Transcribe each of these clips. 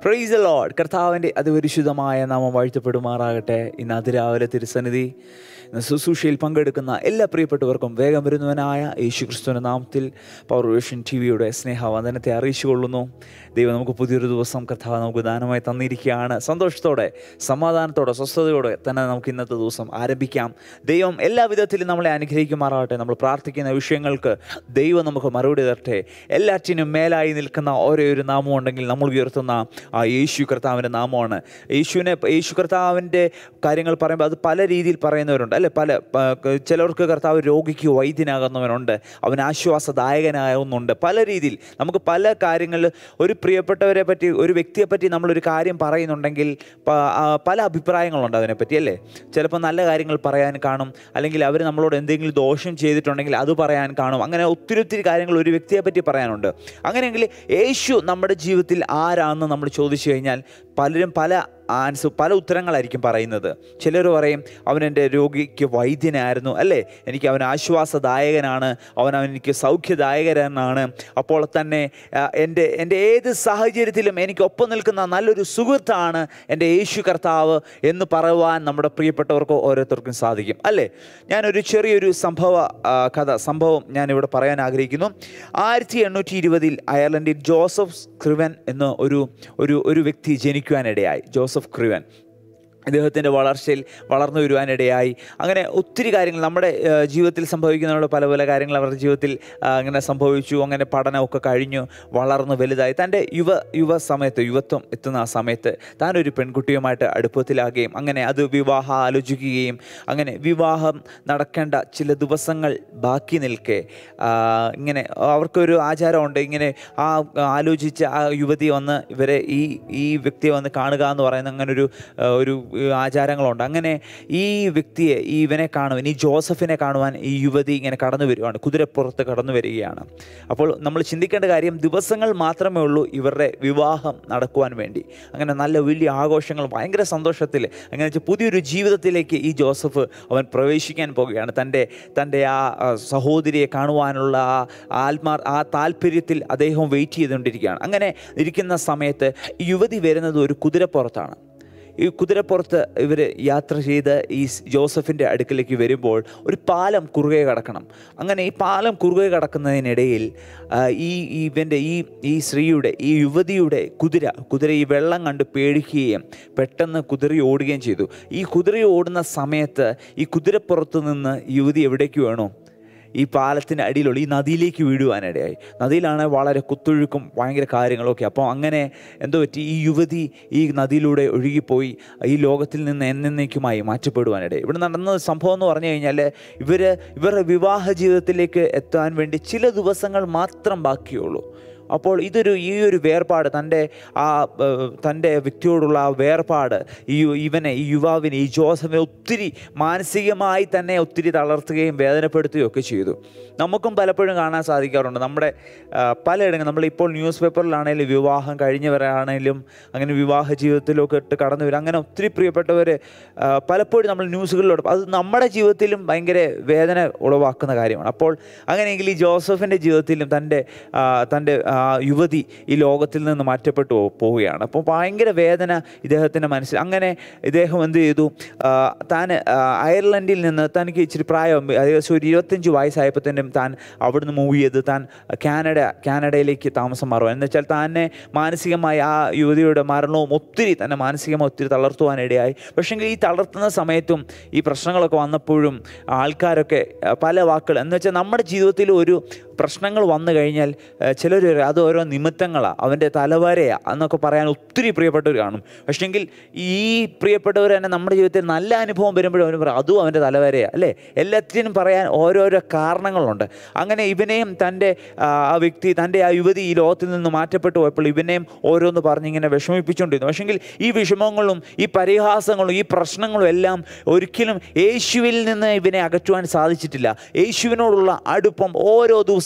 price load കർത്താവിൻ്റെ അതിപരിശുദ്ധമായ നാമം വാഴ്ത്തപ്പെടുമാറാകട്ടെ ഇന്ന് അതിരാവിലെ തിരുസന്നിധി ഇന്ന് ശുശ്രൂഷയിൽ പങ്കെടുക്കുന്ന എല്ലാ പ്രിയപ്പെട്ടവർക്കും വേഗം വരുന്നവനായ യേശു ക്രിസ്തുവിൻ്റെ നാമത്തിൽ പവർ വിഷൻ ടി വിയുടെ സ്നേഹവന്ദനത്തെ അറിയിച്ചു കൊള്ളുന്നു ദൈവം നമുക്ക് പുതിയൊരു ദിവസം കർത്താവ് നമുക്ക് ദാനമായി തന്നിരിക്കുകയാണ് സന്തോഷത്തോടെ സമാധാനത്തോടെ സ്വസ്ഥതയോടെ തന്നെ നമുക്ക് ഇന്നത്തെ ദിവസം ആരംഭിക്കാം ദൈവം എല്ലാ വിധത്തിലും നമ്മളെ അനുഗ്രഹിക്കുമാറാകട്ടെ നമ്മൾ പ്രാർത്ഥിക്കുന്ന വിഷയങ്ങൾക്ക് ദൈവം നമുക്ക് മറുപടി തരട്ടെ എല്ലാറ്റിനും മേലായി നിൽക്കുന്ന ഓരോ ഒരു നാമം ഉണ്ടെങ്കിൽ നമ്മൾ ഉയർത്തുന്ന ആ യേശു കർത്താവിൻ്റെ നാമമാണ് യേശുവിനെ യേശു കർത്താവിൻ്റെ കാര്യങ്ങൾ പറയുമ്പോൾ അത് പല രീതിയിൽ പറയുന്നവരുണ്ട് അല്ലെ പല പ- ചിലർക്ക് കർത്താവ് രോഗിക്ക് വൈദ്യനാകുന്നവനുണ്ട് അവൻ ആശ്വാസദായകനാകുന്നുണ്ട് പല രീതിയിൽ നമുക്ക് പല കാര്യങ്ങളിൽ ഒരു പ്രിയപ്പെട്ടവരെ പറ്റി ഒരു വ്യക്തിയെ പറ്റി നമ്മളൊരു കാര്യം പറയുന്നുണ്ടെങ്കിൽ പ- ആ, പല അഭിപ്രായങ്ങളുണ്ട് അതിനെപ്പറ്റി അല്ലേ ചിലപ്പോൾ നല്ല കാര്യങ്ങൾ പറയാൻ കാണും അല്ലെങ്കിൽ അവർ നമ്മളോട് എന്തെങ്കിലും ദോഷം ചെയ്തിട്ടുണ്ടെങ്കിൽ അത് പറയാൻ കാണും അങ്ങനെ ഒത്തിരി ഒത്തിരി കാര്യങ്ങൾ ഒരു വ്യക്തിയെ പറ്റി പറയാനുണ്ട് അങ്ങനെയെങ്കിൽ യേശു നമ്മുടെ ജീവിതത്തിൽ ആരാണെന്ന് നമ്മൾ ചോദിച്ചു കഴിഞ്ഞാൽ പലരും പല ആൻസർ പല ഉത്തരങ്ങളായിരിക്കും പറയുന്നത് ചിലർ പറയും അവൻ എൻ്റെ രോഗിക്ക് വൈദ്യനായിരുന്നു അല്ലേ എനിക്ക് അവൻ ആശ്വാസദായകനാണ് അവൻ അവൻ എനിക്ക് സൗഖ്യദായകനാണ് അപ്പോൾ തന്നെ ആ, എൻ്റെ എൻ്റെ ഏത് സാഹചര്യത്തിലും എനിക്ക് ഒപ്പം നിൽക്കുന്ന നല്ലൊരു സുഹൃത്താണ് എൻ്റെ യേശു കർത്താവ് എന്ന് പറയുവാൻ നമ്മുടെ പ്രിയപ്പെട്ടവർക്ക് ഓരോരുത്തർക്കും സാധിക്കും അല്ലേ ഞാനൊരു ചെറിയൊരു സംഭവ ആ, കഥ സംഭവം ഞാൻ ഇവിടെ പറയാൻ ആഗ്രഹിക്കുന്നു ആയിരത്തി എണ്ണൂറ്റി ഇരുപതിൽ അയർലൻഡിൽ ജോസഫ് ക്രിവൻ എന്ന ഒരു ഒരു ഒരു വ്യക്തി ജനിക്കുവാനിടയായി ജോസഫ് ക്രിവൻ ഇദ്ദേഹത്തിൻ്റെ വളർച്ചയിൽ വളർന്നു വരുവാനിടയായി അങ്ങനെ ഒത്തിരി കാര്യങ്ങൾ നമ്മുടെ ആ, ജീവിതത്തിൽ സംഭവിക്കുന്ന പല പല കാര്യങ്ങൾ അവരുടെ ജീവിതത്തിൽ ആ, അങ്ങനെ സംഭവിച്ചു അങ്ങനെ പഠനമൊക്കെ കഴിഞ്ഞു വളർന്നു വലുതായി തൻ്റെ യുവ യുവ സമയത്ത് യുവത്വം എത്തുന്ന ആ സമയത്ത് താനൊരു പെൺകുട്ടിയുമായിട്ട് അടുപ്പത്തിലാകുകയും അങ്ങനെ അത് വിവാഹം ആലോചിക്കുകയും അങ്ങനെ വിവാഹം നടക്കേണ്ട ചില ദിവസങ്ങൾ ബാക്കി നിൽക്കെ ആ, ഇങ്ങനെ അവർക്കൊരു ആചാരമുണ്ട് ഇങ്ങനെ ആ ആലോചിച്ച ആ യുവതി വന്ന് ഇവരെ ഈ ഈ വ്യക്തിയെ വന്ന് കാണുക എന്ന് പറയുന്ന അങ്ങനെ ഒരു ആ, ഒരു ആ, ആചാരങ്ങളുണ്ട് അങ്ങനെ ഈ വ്യക്തിയെ ഈ ഇവനെ കാണുവാൻ ഈ ജോസഫിനെ കാണുവാൻ ഈ യുവതി ഇങ്ങനെ കടന്നു വരുവാണ് കുതിരപ്പുറത്ത് കടന്നു വരികയാണ് അപ്പോൾ നമ്മൾ ചിന്തിക്കേണ്ട കാര്യം ദിവസങ്ങൾ മാത്രമേ ഉള്ളൂ ഇവരുടെ വിവാഹം നടക്കുവാൻ വേണ്ടി അങ്ങനെ നല്ല വലിയ ആഘോഷങ്ങൾ ഭയങ്കര സന്തോഷത്തിൽ അങ്ങനെ വെച്ചാൽ പുതിയൊരു ജീവിതത്തിലേക്ക് ഈ ജോസഫ് അവൻ പ്രവേശിക്കാൻ പോകുകയാണ് തൻ്റെ തൻ്റെ ആ ആ, സഹോദരിയെ കാണുവാനുള്ള ആ ആത്മാർ ആ താല്പര്യത്തിൽ അദ്ദേഹം വെയിറ്റ് ചെയ്തുകൊണ്ടിരിക്കുകയാണ് അങ്ങനെ ഇരിക്കുന്ന സമയത്ത് ഈ യുവതി വരുന്നത് ഒരു കുതിരപ്പുറത്താണ് ഈ കുതിരപ്പുറത്ത് ഇവർ യാത്ര ചെയ്ത് ഈ സ് ജോസഫിൻ്റെ അടുക്കലേക്ക് വരുമ്പോൾ ഒരു പാലം കുറുകെ കടക്കണം അങ്ങനെ ഈ പാലം കുറുകെ കടക്കുന്നതിനിടയിൽ ആ, ഈ ഈ ഇവൻ്റെ ഈ ഈ സ്ത്രീയുടെ ഈ യുവതിയുടെ കുതിര കുതിര ഈ വെള്ളം കണ്ട് പേടിക്കുകയും പെട്ടെന്ന് കുതിര ഓടുകയും ചെയ്തു ഈ കുതിര ഓടുന്ന സമയത്ത് ഈ കുതിരപ്പുറത്ത് നിന്ന് യുവതി എവിടേക്ക് വേണോ ഈ പാലത്തിൻ്റെ അടിയിലുള്ള ഈ നദിയിലേക്ക് വീഴുവാനിടയായി നദിയിലാണ് വളരെ കുത്തൊഴുക്കും ഭയങ്കര കാര്യങ്ങളൊക്കെ അപ്പോൾ അങ്ങനെ എന്തോ പറ്റി ഈ യുവതി ഈ നദിയിലൂടെ ഒഴുകിപ്പോയി ഈ ലോകത്തിൽ നിന്ന് എന്നേക്കുമായി മാറ്റപ്പെടുവാനിടയായി ഇവിടെ നടന്ന സംഭവം എന്ന് പറഞ്ഞു കഴിഞ്ഞാൽ ഇവർ ഇവരുടെ വിവാഹ ജീവിതത്തിലേക്ക് എത്താൻ വേണ്ടി ചില ദിവസങ്ങൾ മാത്രം ബാക്കിയുള്ളൂ അപ്പോൾ ഇതൊരു ഈ ഒരു വേർപാട് തൻ്റെ ആ ഏഹ്, തൻ്റെ വ്യക്തിയോടുള്ള ആ വേർപാട് ഈ യു- ഇവനെ ഈ യുവാവിനെ ഈ ജോസഫിനെ ഒത്തിരി മാനസികമായി തന്നെ ഒത്തിരി തളർത്തുകയും വേദനപ്പെടുത്തുകയും ഒക്കെ ചെയ്തു നമുക്കും പലപ്പോഴും കാണാൻ സാധിക്കാറുണ്ട് നമ്മുടെ ആ, പലയിടങ്ങളിൽ നമ്മളിപ്പോൾ ന്യൂസ് പേപ്പറിലാണെങ്കിലും വിവാഹം കഴിഞ്ഞവരാണെങ്കിലും അങ്ങനെ വിവാഹ ജീവിതത്തിലൊക്കെ ഇട്ട് കടന്നു വരും അങ്ങനെ ഒത്തിരി പ്രിയപ്പെട്ടവർ പലപ്പോഴും നമ്മൾ ന്യൂസുകളിലോട് അത് നമ്മുടെ ജീവിതത്തിലും ഭയങ്കര വേദന ഉളവാക്കുന്ന കാര്യമാണ് അപ്പോൾ അങ്ങനെയെങ്കിൽ ഈ ജോസഫിൻ്റെ ജീവിതത്തിലും തൻ്റെ ആ, തൻ്റെ ആ, യുവതി ഈ ലോകത്തിൽ നിന്ന് മാറ്റപ്പെട്ടു പോ- പോവുകയാണ് അപ്പോൾ ഭയങ്കര വേദന ഇദ്ദേഹത്തിൻ്റെ മനസ്സിൽ അങ്ങനെ ഇദ്ദേഹം എന്ത് ചെയ്തു ആ, താൻ ആ, അയർലൻഡിൽ നിന്ന് തനിക്ക് ഇച്ചിരി പ്രായം ഏകദേശം ഒരു ഇരുപത്തഞ്ച് വയസ്സായപ്പോഴത്തേനും താൻ അവിടുന്ന് മൂവ് ചെയ്ത് താൻ കാനഡ കാനഡയിലേക്ക് താമസം മാറുക എന്ന് വെച്ചാൽ തന്നെ മാനസികമായി ആ യുവതിയുടെ മരണവും ഒത്തിരി തന്നെ മാനസികമായി ഒത്തിരി തളർത്തുവാനിടയായി പക്ഷേങ്കിൽ ഈ തളർത്തുന്ന സമയത്തും ഈ പ്രശ്നങ്ങളൊക്കെ വന്നപ്പോഴും ആൾക്കാരൊക്കെ ആ, പല വാക്കുകൾ എന്ന് വെച്ചാൽ നമ്മുടെ ജീവിതത്തിൽ ഒരു പ്രശ്നങ്ങൾ വന്നു കഴിഞ്ഞാൽ ചിലർ അത് ഓരോ നിമിത്തങ്ങളാണ് അവൻ്റെ തലവരയാ എന്നൊക്കെ പറയാൻ ഒത്തിരി പ്രിയപ്പെട്ടവർ കാണും പക്ഷേങ്കിൽ ഈ പ്രിയപ്പെട്ടവർ തന്നെ നമ്മുടെ ജീവിതത്തിൽ നല്ല അനുഭവം വരുമ്പോഴും അവന് പറയും അതും അവൻ്റെ തലവരയാ അല്ലേ എല്ലാത്തിനും പറയാൻ ഓരോരോ കാരണങ്ങളുണ്ട് അങ്ങനെ ഇവനെയും തൻ്റെ ആ ആ വ്യക്തി തൻ്റെ ആ യുവതി ഈ ലോകത്തിൽ നിന്ന് മാറ്റപ്പെട്ടു പോയപ്പോൾ ഇവനെയും ഓരോന്ന് പറഞ്ഞിങ്ങനെ വിഷമിപ്പിച്ചുകൊണ്ടിരുന്നു പക്ഷെങ്കിൽ ഈ വിഷമങ്ങളും ഈ പരിഹാസങ്ങളും ഈ പ്രശ്നങ്ങളും എല്ലാം ഒരിക്കലും യേശുവിൽ നിന്ന് ഇവനെ അകറ്റുവാൻ സാധിച്ചിട്ടില്ല യേശുവിനോടുള്ള അടുപ്പം ഓരോ ദിവസം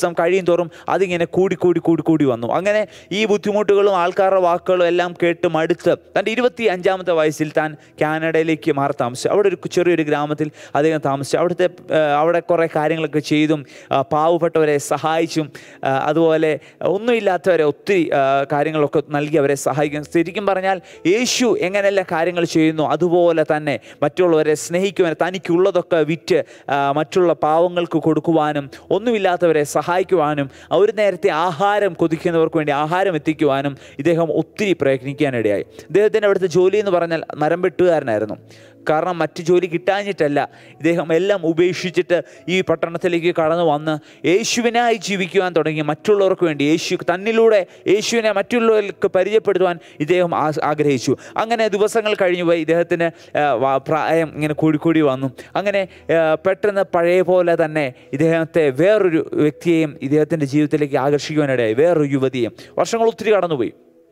ദിവസം കഴിയും തോറും അതിങ്ങനെ കൂടി കൂടി കൂടി കൂടി വന്നു അങ്ങനെ ഈ ബുദ്ധിമുട്ടുകളും ആൾക്കാരുടെ വാക്കുകളും എല്ലാം കേട്ട് മടുത്ത് തൻ്റെ ഇരുപത്തി അഞ്ചാമത്തെ വയസ്സിൽ താൻ കാനഡയിലേക്ക് മാറി താമസിച്ചു അവിടെ ഒരു ചെറിയൊരു ഗ്രാമത്തിൽ അദ്ദേഹം താമസിച്ചു അവിടുത്തെ ആ, അവിടെ കുറേ കാര്യങ്ങളൊക്കെ ചെയ്തും ആ, പാവപ്പെട്ടവരെ സഹായിച്ചും ആ, അതുപോലെ ഒന്നുമില്ലാത്തവരെ ഒത്തിരി ആ, കാര്യങ്ങളൊക്കെ നൽകി അവരെ സഹായിക്കും ശരിക്കും പറഞ്ഞാൽ യേശു എങ്ങനെയെല്ലാം കാര്യങ്ങൾ ചെയ്യുന്നു അതുപോലെ തന്നെ മറ്റുള്ളവരെ സ്നേഹിക്കുവാനും തനിക്കുള്ളതൊക്കെ വിറ്റ് ആ, മറ്റുള്ള പാവങ്ങൾക്ക് കൊടുക്കുവാനും ഒന്നുമില്ലാത്തവരെ സഹായിക്കുവാനും ഒരു നേരത്തെ ആഹാരം കൊതിക്കുന്നവർക്ക് വേണ്ടി ആഹാരം എത്തിക്കുവാനും ഇദ്ദേഹം ഒത്തിരി പ്രയത്നിക്കാനിടയായി ഇദ്ദേഹത്തിൻ്റെ അവിടുത്തെ ജോലി എന്ന് പറഞ്ഞാൽ മരം വെട്ടുകാരനായിരുന്നു കാരണം മറ്റു ജോലി കിട്ടാഞ്ഞിട്ടല്ല ഇദ്ദേഹം എല്ലാം ഉപേക്ഷിച്ചിട്ട് ഈ പട്ടണത്തിലേക്ക് കടന്നു വന്ന് യേശുവിനായി ജീവിക്കുവാൻ തുടങ്ങി മറ്റുള്ളവർക്ക് വേണ്ടി യേശു തന്നിലൂടെ യേശുവിനെ മറ്റുള്ളവർക്ക് പരിചയപ്പെടുത്തുവാൻ ഇദ്ദേഹം ആ- ആഗ്രഹിച്ചു അങ്ങനെ ദിവസങ്ങൾ കഴിഞ്ഞു പോയി ഇദ്ദേഹത്തിന് ആ, വ- പ്രായം ഇങ്ങനെ കൂടി കൂടി വന്നു അങ്ങനെ ആ, പെട്ടെന്ന് പഴയ പോലെ തന്നെ ഇദ്ദേഹത്തെ വേറൊരു വ്യക്തിയെയും ഇദ്ദേഹത്തിൻ്റെ ജീവിതത്തിലേക്ക് ആകർഷിക്കുവാനിടയായി വേറൊരു യുവതിയെയും വർഷങ്ങൾ ഒത്തിരി കടന്നുപോയി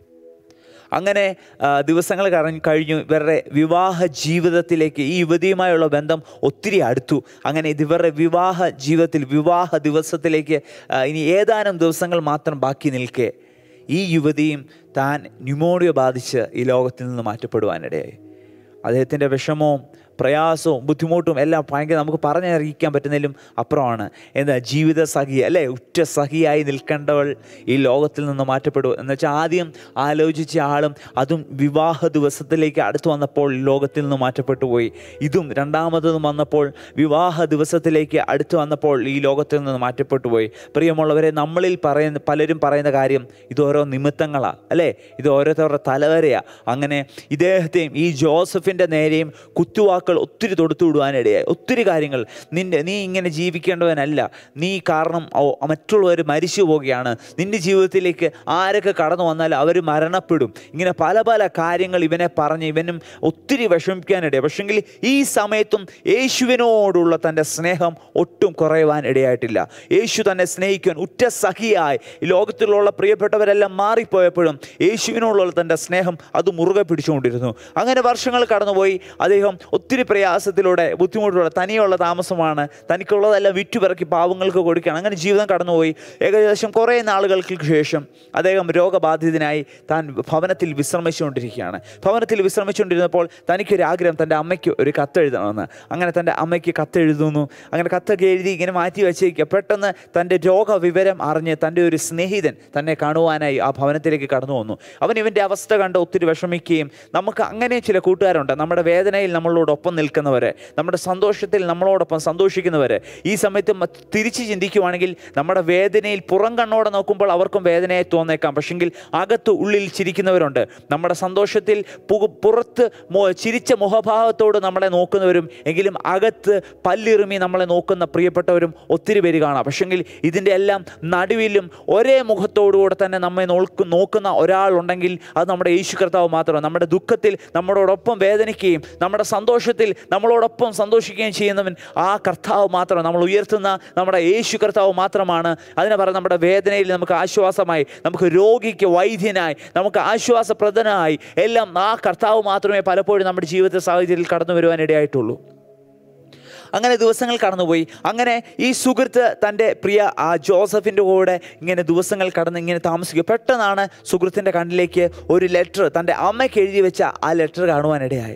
അങ്ങനെ ആ, ദിവസങ്ങൾ കഴിഞ്ഞ് കഴിഞ്ഞു ഇവരുടെ വിവാഹ ജീവിതത്തിലേക്ക് ഈ യുവതിയുമായുള്ള ബന്ധം ഒത്തിരി അടുത്തു അങ്ങനെ ഇത് ഇവരുടെ വിവാഹ ജീവിതത്തിൽ വിവാഹ ദിവസത്തിലേക്ക് ആ, ഇനി ഏതാനും ദിവസങ്ങൾ മാത്രം ബാക്കി നിൽക്കെ ഈ യുവതിയും താൻ ന്യൂമോണിയ ബാധിച്ച് ഈ ലോകത്തിൽ നിന്ന് മാറ്റപ്പെടുവാനിടയായി അദ്ദേഹത്തിൻ്റെ വിഷമവും പ്രയാസവും ബുദ്ധിമുട്ടും എല്ലാം ഭയങ്കര നമുക്ക് പറഞ്ഞറിയിക്കാൻ പറ്റുന്നതിലും അപ്പുറമാണ് എന്താ ജീവിത സഖി അല്ലേ ഉറ്റ സഖിയായി നിൽക്കേണ്ടവൾ ഈ ലോകത്തിൽ നിന്ന് മാറ്റപ്പെടുക എന്ന് വെച്ചാൽ ആദ്യം ആലോചിച്ച ആളും അതും വിവാഹ ദിവസത്തിലേക്ക് അടുത്ത് വന്നപ്പോൾ ലോകത്തിൽ നിന്ന് മാറ്റപ്പെട്ടു പോയി ഇതും രണ്ടാമതും വന്നപ്പോൾ വിവാഹ ദിവസത്തിലേക്ക് അടുത്ത് വന്നപ്പോൾ ഈ ലോകത്തിൽ നിന്ന് മാറ്റപ്പെട്ടു പോയി പ്രിയമുള്ളവരെ നമ്മളിൽ പറയുന്ന പലരും പറയുന്ന കാര്യം ഇത് ഓരോ നിമിത്തങ്ങളാണ് അല്ലേ ഇത് ഓരോരുത്തരുടെ തലവരെയാണ് അങ്ങനെ ഇദ്ദേഹത്തെയും ഈ ജോസഫിൻ്റെ നേരെയും കുത്തുവാക്കുകൾ ഒത്തിരി തൊടുത്തു വിടുവാനിടയായി ഒത്തിരി കാര്യങ്ങൾ നിന്റെ നീ ഇങ്ങനെ ജീവിക്കേണ്ടവനല്ല നീ കാരണം ഓ- മറ്റുള്ളവർ മരിച്ചു പോവുകയാണ് നിന്റെ ജീവിതത്തിലേക്ക് ആരൊക്കെ കടന്നു വന്നാൽ അവർ മരണപ്പെടും ഇങ്ങനെ പല പല കാര്യങ്ങൾ ഇവനെ പറഞ്ഞ് ഇവനും ഒത്തിരി വിഷമിക്കാനിടയായി പക്ഷെങ്കിൽ ഈ സമയത്തും യേശുവിനോടുള്ള തൻ്റെ സ്നേഹം ഒട്ടും കുറയുവാൻ ഇടയായിട്ടില്ല യേശു തന്നെ സ്നേഹിക്കുവാൻ ഉറ്റ സഖിയായി ഈ ലോകത്തിലുള്ള പ്രിയപ്പെട്ടവരെല്ലാം മാറിപ്പോയപ്പോഴും യേശുവിനോടുള്ള തൻ്റെ സ്നേഹം അത് മുറുകെ പിടിച്ചുകൊണ്ടിരുന്നു അങ്ങനെ വർഷങ്ങൾ കടന്നുപോയി അദ്ദേഹം ഒത്തിരി പ്രയാസത്തിലൂടെ ബുദ്ധിമുട്ടുള്ള തനിയുള്ള താമസമാണ് തനിക്കുള്ളതെല്ലാം വിറ്റുപിറക്കി പാവങ്ങൾക്ക് കൊടുക്കുകയാണ് അങ്ങനെ ജീവിതം കടന്നുപോയി ഏകദേശം കുറേ നാളുകൾക്ക് ശേഷം അദ്ദേഹം രോഗബാധിതനായി താൻ ഭവനത്തിൽ വിശ്രമിച്ചുകൊണ്ടിരിക്കുകയാണ് ഭവനത്തിൽ വിശ്രമിച്ചുകൊണ്ടിരുന്നപ്പോൾ തനിക്കൊരു ആഗ്രഹം തൻ്റെ അമ്മയ്ക്ക് ഒരു കത്ത് എഴുതണമെന്ന് അങ്ങനെ തൻ്റെ അമ്മയ്ക്ക് കത്ത് എഴുതുന്നു അങ്ങനെ കത്തൊക്കെ എഴുതി ഇങ്ങനെ മാറ്റി വെച്ചേക്കുക പെട്ടെന്ന് തൻ്റെ രോഗവിവരം അറിഞ്ഞ് തൻ്റെ ഒരു സ്നേഹിതൻ തന്നെ കാണുവാനായി ആ ഭവനത്തിലേക്ക് കടന്നു വന്നു അവൻ ഇവൻ്റെ അവസ്ഥ കണ്ട് ഒത്തിരി വിഷമിക്കുകയും നമുക്ക് അങ്ങനെ ചില കൂട്ടുകാരുണ്ട് നമ്മുടെ വേദനയിൽ നമ്മളോടൊപ്പം നിൽക്കുന്നവരെ നമ്മുടെ സന്തോഷത്തിൽ നമ്മളോടൊപ്പം സന്തോഷിക്കുന്നവരെ ഈ സമയത്ത് മ- തിരിച്ച് ചിന്തിക്കുവാണെങ്കിൽ നമ്മുടെ വേദനയിൽ പുറം കണ്ണോടെ നോക്കുമ്പോൾ അവർക്കും വേദനയായി തോന്നേക്കാം പക്ഷെങ്കിൽ അകത്ത് ഉള്ളിൽ ചിരിക്കുന്നവരുണ്ട് നമ്മുടെ സന്തോഷത്തിൽ പു- പുറത്ത് മോ- ചിരിച്ച മുഖഭാവത്തോട് നമ്മളെ നോക്കുന്നവരും എങ്കിലും അകത്ത് പല്ലിറുമി നമ്മളെ നോക്കുന്ന പ്രിയപ്പെട്ടവരും ഒത്തിരി പേര് കാണാം പക്ഷെങ്കിൽ ഇതിൻ്റെ എല്ലാം നടുവിലും ഒരേ മുഖത്തോടുകൂടെ തന്നെ നമ്മെ നോക്ക് നോക്കുന്ന ഒരാളുണ്ടെങ്കിൽ അത് നമ്മുടെ യേശു കർത്താവ് മാത്രമാണ് നമ്മുടെ ദുഃഖത്തിൽ നമ്മളോടൊപ്പം വേദനിക്കുകയും നമ്മുടെ സന്തോഷത്തിൽ നമ്മളോടൊപ്പം സന്തോഷിക്കുകയും ചെയ്യുന്നവൻ ആ കർത്താവ് മാത്രമാണ് നമ്മൾ ഉയർത്തുന്ന നമ്മുടെ യേശു കർത്താവ് മാത്രമാണ് അതിനെ പറഞ്ഞ നമ്മുടെ വേദനയിൽ നമുക്ക് ആശ്വാസമായി നമുക്ക് രോഗിക്ക് വൈദ്യനായി നമുക്ക് ആശ്വാസപ്രദനായി എല്ലാം ആ കർത്താവ് മാത്രമേ പലപ്പോഴും നമ്മുടെ ജീവിത സാഹചര്യത്തിൽ കടന്നു വരുവാൻ ഇടയായിട്ടുള്ളൂ അങ്ങനെ ദിവസങ്ങൾ കടന്നുപോയി അങ്ങനെ ഈ സുഹൃത്ത് തൻ്റെ പ്രിയ ആ ജോസഫിൻ്റെ കൂടെ ഇങ്ങനെ ദിവസങ്ങൾ കടന്ന് ഇങ്ങനെ താമസിക്കുക പെട്ടെന്നാണ് സുഹൃത്തിൻ്റെ കണ്ണിലേക്ക് ഒരു ലെറ്റർ തൻ്റെ അമ്മയ്ക്ക് എഴുതി വെച്ച ആ ലെറ്റർ കാണുവാനിടയായി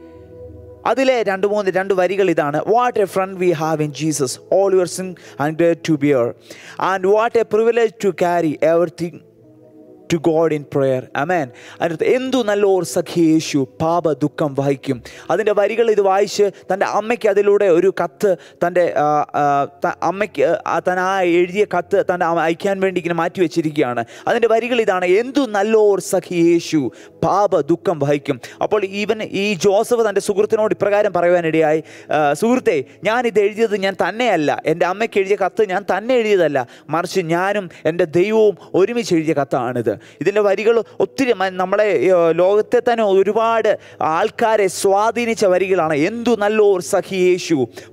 അതിലെ രണ്ട് മൂന്ന് രണ്ട് വരികൾ ഇതാണ് what a friend we have in Jesus all your sin and to bear and what a privilege to carry everything to God in prayer amen അതിനകത്ത് എന്തു നല്ലോർ സഖി യേശു പാപ ദുഃഖം വഹിക്കും അതിൻ്റെ വരികൾ ഇത് വായിച്ച് തൻ്റെ അമ്മയ്ക്ക് അതിലൂടെ ഒരു കത്ത് തൻ്റെ ആ, ആ, ത- അമ്മയ്ക്ക് ആ താൻ ആ എഴുതിയ കത്ത് തൻ്റെ അമ്മ അയക്കാൻ വേണ്ടി ഇങ്ങനെ മാറ്റി വെച്ചിരിക്കുകയാണ് അതിൻ്റെ വരികൾ ഇതാണ് എന്തു നല്ലോർ സഖി യേശു പാപ ദുഃഖം വഹിക്കും അപ്പോൾ ഈവൻ ഈ ജോസഫ് തൻ്റെ സുഹൃത്തിനോട് ഇപ്രകാരം പറയുവാനിടയായി ആ, സുഹൃത്തെ ഞാൻ ഇത് എഴുതിയത് ഞാൻ തന്നെയല്ല എൻ്റെ അമ്മയ്ക്ക് എഴുതിയ കത്ത് ഞാൻ തന്നെ എഴുതിയതല്ല മറിച്ച് ഞാനും എൻ്റെ ദൈവവും ഒരുമിച്ച് എഴുതിയ കത്താണിത് ഇതിൻ്റെ വരികൾ ഒത്തിരി മ- നമ്മളെ ഏ, ലോകത്തെ തന്നെ ഒരുപാട് ആൾക്കാരെ സ്വാധീനിച്ച വരികളാണ് എന്തു നല്ലോർ സഖി യേശു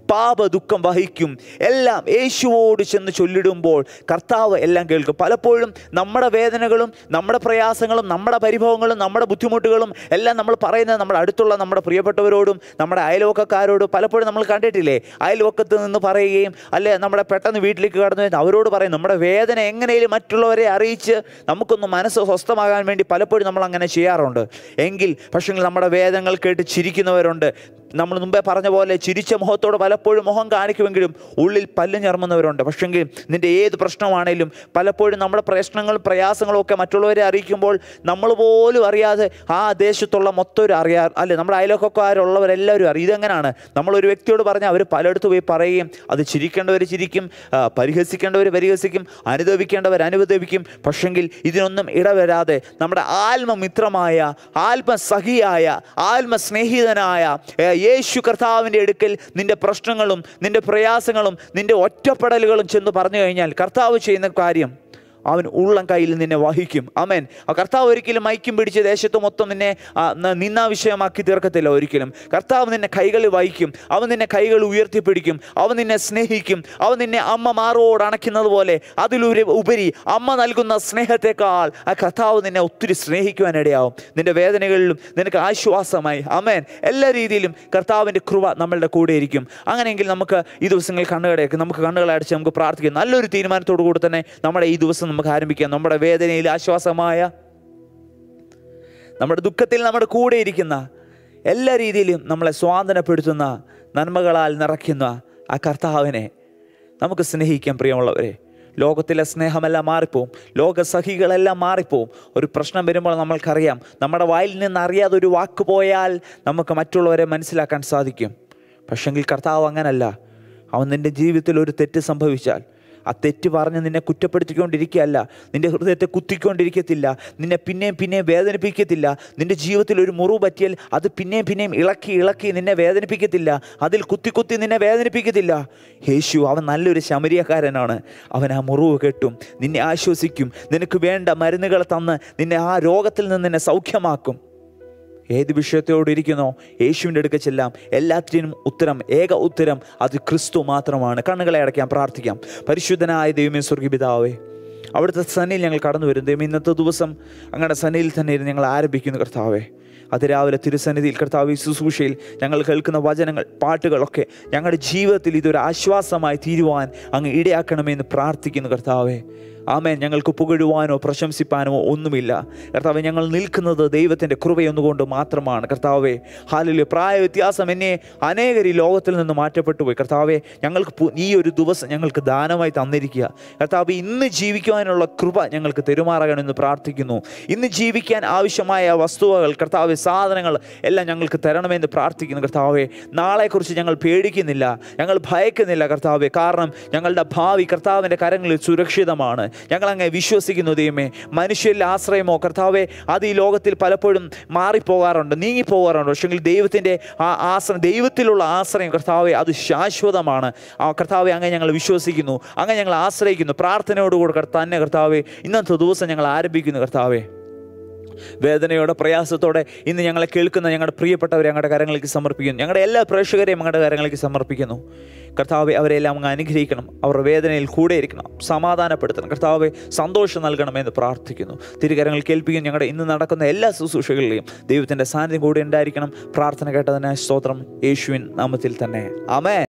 പാപ ദുഃഖം വഹിക്കും എല്ലാം യേശുവോട് ചെന്ന് ചൊല്ലിടുമ്പോൾ കർത്താവ് എല്ലാം കേൾക്കും പലപ്പോഴും നമ്മുടെ വേദനകളും നമ്മുടെ പ്രയാസങ്ങളും നമ്മുടെ പരിഭവങ്ങളും നമ്മുടെ ബുദ്ധിമുട്ടുകളും എല്ലാം നമ്മൾ പറയുന്നത് നമ്മുടെ അടുത്തുള്ള നമ്മുടെ പ്രിയപ്പെട്ടവരോടും നമ്മുടെ അയൽവക്കക്കാരോടും പലപ്പോഴും നമ്മൾ കണ്ടിട്ടില്ലേ അയൽവക്കത്ത് നിന്ന് പറയുകയും അല്ലെ നമ്മുടെ പെട്ടെന്ന് വീട്ടിലേക്ക് കടന്നു വരുന്ന അവരോട് പറയും നമ്മുടെ വേദന എങ്ങനെയും മറ്റുള്ളവരെ അറിയിച്ച് നമുക്കൊന്ന് മനസ്സ് സ്വസ്ഥമാകാൻ വേണ്ടി പലപ്പോഴും നമ്മൾ അങ്ങനെ ചെയ്യാറുണ്ട് എങ്കിൽ പക്ഷേ നമ്മുടെ വേദനകൾ കേട്ട് ചിരിക്കുന്നവരുണ്ട് നമ്മൾ മുമ്പേ പറഞ്ഞ പോലെ ചിരിച്ച മുഖത്തോട് പലപ്പോഴും മുഖം കാണിക്കുമെങ്കിലും ഉള്ളിൽ പല്ല് ഞർമ്മുന്നവരുണ്ട് പക്ഷെങ്കിൽ നിൻ്റെ ഏത് പ്രശ്നമാണേലും പലപ്പോഴും നമ്മുടെ പ്രശ്നങ്ങളും പ്രയാസങ്ങളും ഒക്കെ മറ്റുള്ളവരെ അറിയിക്കുമ്പോൾ നമ്മൾ പോലും അറിയാതെ ആ ദേശത്തുള്ള മൊത്തം ഒരു അറിയാ അല്ലെ നമ്മുടെ അയൽവക്കക്കാരുള്ളവരെല്ലാവരും അറിയും ഇതെങ്ങനെയാണ് നമ്മളൊരു വ്യക്തിയോട് പറഞ്ഞാൽ അവർ പലയിടത്ത് പോയി പറയുകയും അത് ചിരിക്കേണ്ടവർ ചിരിക്കും ആ, പരിഹസിക്കേണ്ടവർ പരിഹസിക്കും അനുദപിക്കേണ്ടവർ അനുദപിക്കും പക്ഷെങ്കിൽ ഇതിനൊന്നും ഇടവരാതെ നമ്മുടെ ആത്മമിത്രമായ ആത്മസഖിയായ ആത്മസ്നേഹിതനായ ഏ, യേശു കർത്താവിൻ്റെ അടുക്കൽ നിന്റെ പ്രശ്നങ്ങളും നിന്റെ പ്രയാസങ്ങളും നിന്റെ ഒറ്റപ്പെടലുകളും ചെന്ന് പറഞ്ഞു കഴിഞ്ഞാൽ കർത്താവ് ചെയ്യുന്ന കാര്യം അവൻ ഉള്ളം കയ്യിൽ നിന്നെ വഹിക്കും അമേൻ ആ കർത്താവ് ഒരിക്കലും മൈക്കും പിടിച്ച് ദേശത്ത് മൊത്തം നിന്നെ ആ, ന- നിന്നാ വിഷയമാക്കി തീർക്കത്തില്ല ഒരിക്കലും കർത്താവ് നിന്നെ കൈകളിൽ വഹിക്കും അവൻ നിന്നെ കൈകൾ ഉയർത്തിപ്പിടിക്കും അവൻ നിന്നെ സ്നേഹിക്കും അവൻ നിന്നെ അമ്മ മാറോട് അണയ്ക്കുന്നത് പോലെ അതിലൊരു ഉപരി അമ്മ നൽകുന്ന സ്നേഹത്തെക്കാൾ ആ കർത്താവ് നിന്നെ ഒത്തിരി സ്നേഹിക്കുവാനിടയാവും നിന്റെ വേദനകളിലും നിനക്ക് ആശ്വാസമായി അമേൻ എല്ലാ രീതിയിലും കർത്താവിൻ്റെ കൃപ നമ്മളുടെ കൂടെ ഇരിക്കും അങ്ങനെയെങ്കിൽ നമുക്ക് ഈ ദിവസങ്ങളിൽ കണ്ണുകടയൊക്കെ നമുക്ക് കണ്ണുകളടച്ച് നമുക്ക് പ്രാർത്ഥിക്കാം നല്ലൊരു തീരുമാനത്തോടു കൂടി തന്നെ നമ്മുടെ ഈ ദിവസം നമുക്ക് ആരംഭിക്കാം നമ്മുടെ വേദനയിൽ ആശ്വാസമായ നമ്മുടെ ദുഃഖത്തിൽ നമ്മുടെ കൂടെ ഇരിക്കുന്ന എല്ലാ രീതിയിലും നമ്മളെ സ്വാതന്ത്ര്യപ്പെടുത്തുന്ന നന്മകളാൽ നിറയ്ക്കുന്ന ആ കർത്താവിനെ നമുക്ക് സ്നേഹിക്കാം പ്രിയമുള്ളവരെ ലോകത്തിലെ സ്നേഹമെല്ലാം മാറിപ്പോവും ലോകസഹികളെല്ലാം മാറിപ്പോവും ഒരു പ്രശ്നം വരുമ്പോൾ നമ്മൾക്കറിയാം നമ്മുടെ വായിൽ നിന്ന് അറിയാതെ ഒരു വാക്ക് പോയാൽ നമുക്ക് മറ്റുള്ളവരെ മനസ്സിലാക്കാൻ സാധിക്കും പക്ഷെങ്കിൽ കർത്താവ് അങ്ങനല്ല അവൻ നിൻ്റെ ജീവിതത്തിൽ ഒരു തെറ്റ് സംഭവിച്ചാൽ ആ തെറ്റ് പറഞ്ഞ് നിന്നെ കുറ്റപ്പെടുത്തിക്കൊണ്ടിരിക്കുകയല്ല നിന്റെ ഹൃദയത്തെ കുത്തിക്കൊണ്ടിരിക്കത്തില്ല നിന്നെ പിന്നെയും പിന്നെയും വേദനിപ്പിക്കത്തില്ല നിന്റെ ജീവിതത്തിൽ ഒരു മുറിവ് പറ്റിയാൽ അത് പിന്നെയും പിന്നെയും ഇളക്കി ഇളക്കി നിന്നെ വേദനിപ്പിക്കത്തില്ല അതിൽ കുത്തി കുത്തി നിന്നെ വേദനിപ്പിക്കത്തില്ല യേശു അവൻ നല്ലൊരു ശമരിയക്കാരനാണ് അവൻ ആ മുറിവ് കെട്ടും നിന്നെ ആശ്വസിക്കും നിനക്ക് വേണ്ട മരുന്നുകൾ തന്ന് നിന്നെ ആ രോഗത്തിൽ നിന്ന് നിന്നെ സൗഖ്യമാക്കും ഏത് വിഷയത്തോട് ഇരിക്കുന്നോ യേശുവിൻ്റെ അടുക്ക ചെല്ലാം എല്ലാറ്റിനും ഉത്തരം ഏക ഉത്തരം അത് ക്രിസ്തു മാത്രമാണ് കണ്ണുകളെ അടയ്ക്കാം പ്രാർത്ഥിക്കാം പരിശുദ്ധനായ ദൈവമേ സ്വർഗീപിതാവേ അവിടുത്തെ സന്നിയിൽ ഞങ്ങൾ കടന്നു വരും ദൈവം ഇന്നത്തെ ദിവസം അങ്ങയുടെ സന്നിയിൽ തന്നെ ഇരുന്ന് ഞങ്ങൾ ആരംഭിക്കുന്നു കർത്താവേ അതിരാവിലെ തിരുസന്നിധിയിൽ കർത്താവ് ഈ ശുശ്രൂഷയിൽ ഞങ്ങൾ കേൾക്കുന്ന വചനങ്ങൾ പാട്ടുകളൊക്കെ ഞങ്ങളുടെ ജീവിതത്തിൽ ഇതൊരു ആശ്വാസമായി തീരുവാൻ അങ്ങ് ഇടയാക്കണമെന്ന് പ്രാർത്ഥിക്കുന്നു കർത്താവേ ആമേൻ ഞങ്ങൾക്ക് പുകഴുവാനോ പ്രശംസിപ്പാനോ ഒന്നുമില്ല കർത്താവെ ഞങ്ങൾ നിൽക്കുന്നത് ദൈവത്തിൻ്റെ കൃപയൊന്നുകൊണ്ട് മാത്രമാണ് കർത്താവെ ഹാലിലെ പ്രായ വ്യത്യാസം എന്നെ അനേകർ ഈ ലോകത്തിൽ നിന്ന് മാറ്റപ്പെട്ടു പോയി കർത്താവെ ഞങ്ങൾക്ക് പു- ഈ ഒരു ദിവസം ഞങ്ങൾക്ക് ദാനമായി തന്നിരിക്കുക കർത്താവ് ഇന്ന് ജീവിക്കുവാനുള്ള കൃപ ഞങ്ങൾക്ക് തെരുമാറണമെന്ന് പ്രാർത്ഥിക്കുന്നു ഇന്ന് ജീവിക്കാൻ ആവശ്യമായ വസ്തുവകൾ കർത്താവെ സാധനങ്ങൾ എല്ലാം ഞങ്ങൾക്ക് തരണമെന്ന് പ്രാർത്ഥിക്കുന്നു കർത്താവെ നാളെക്കുറിച്ച് ഞങ്ങൾ പേടിക്കുന്നില്ല ഞങ്ങൾ ഭയക്കുന്നില്ല കർത്താവെ കാരണം ഞങ്ങളുടെ ഭാവി കർത്താവിൻ്റെ കരങ്ങളിൽ സുരക്ഷിതമാണ് ഞങ്ങൾ അങ്ങ് വിശ്വസിക്കുന്നു ദൈവമേ മനുഷ്യരിൽ ആശ്രയമോ കർത്താവെ അത് ഈ ലോകത്തിൽ പലപ്പോഴും മാറിപ്പോകാറുണ്ട് നീങ്ങിപ്പോകാറുണ്ട് പക്ഷെങ്കിൽ ദൈവത്തിൻ്റെ ആ ആശ്രയം ദൈവത്തിലുള്ള ആശ്രയം കർത്താവെ അത് ശാശ്വതമാണ് ആ കർത്താവെ അങ്ങനെ ഞങ്ങൾ വിശ്വസിക്കുന്നു അങ്ങനെ ഞങ്ങൾ ആശ്രയിക്കുന്നു പ്രാർത്ഥനയോടുകൂടി കർത്താ- തന്നെ കർത്താവെ ഇന്നത്തെ ദിവസം ഞങ്ങൾ ആരംഭിക്കുന്നു കർത്താവെ വേദനയോടെ പ്രയാസത്തോടെ ഇന്ന് ഞങ്ങളെ കേൾക്കുന്ന ഞങ്ങളുടെ പ്രിയപ്പെട്ടവരെ ഞങ്ങളുടെ കരങ്ങളിലേക്ക് സമർപ്പിക്കുന്നു ഞങ്ങളുടെ എല്ലാ പ്രേക്ഷകരെയും ഞങ്ങളുടെ കരങ്ങളിലേക്ക് സമർപ്പിക്കുന്നു കർത്താവെ അവരെല്ലാം അങ്ങ് അനുഗ്രഹിക്കണം അവരുടെ വേദനയിൽ കൂടെ ഇരിക്കണം സമാധാനപ്പെടുത്തണം കർത്താവെ സന്തോഷം നൽകണമെന്ന് പ്രാർത്ഥിക്കുന്നു തിരുകരങ്ങൾ കേൾപ്പിക്കും ഞങ്ങളുടെ ഇന്ന് നടക്കുന്ന എല്ലാ ശുശ്രൂഷകളിലെയും ദൈവത്തിൻ്റെ സാന്നിധ്യം കൂടെ ഉണ്ടായിരിക്കണം പ്രാർത്ഥന കേട്ടതിനായി സ്തോത്രം യേശുവിൻ നാമത്തിൽ തന്നെ ആമേ